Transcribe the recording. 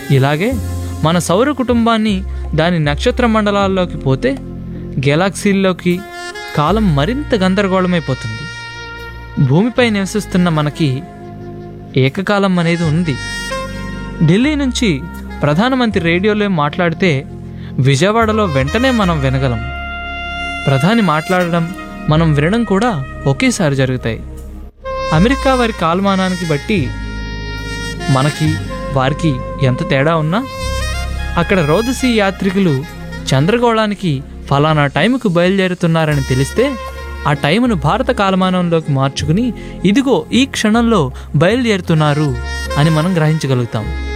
ఇలాగే మన సౌర కుటుంబాన్ని దాని నక్షత్ర మండలాల్లోకి పోతే గెలాక్సీల్లోకి కాలం మరింత గందరగోళమైపోతుంది భూమిపై నివసిస్తున్న మనకి ఏకకాలం అనేది ఉంది ఢిల్లీ నుంచి ప్రధానమంత్రి రేడియోలో మాట్లాడితే విజయవాడలో వెంటనే మనం వినగలం ప్రధాని మాట్లాడడం మనం వినడం కూడా ఒకేసారి జరుగుతాయి అమెరికా వారి కాలమానానికి బట్టి మనకి వారికి ఎంత తేడా ఉన్నా అక్కడ రోదసీ యాత్రికులు చంద్రగోళానికి ఫలానా టైంకు బయలుదేరుతున్నారని తెలిస్తే ఆ టైమును భారత కాలమానంలోకి మార్చుకుని ఇదిగో ఈ క్షణంలో బయలుదేరుతున్నారు అని మనం గ్రహించగలుగుతాం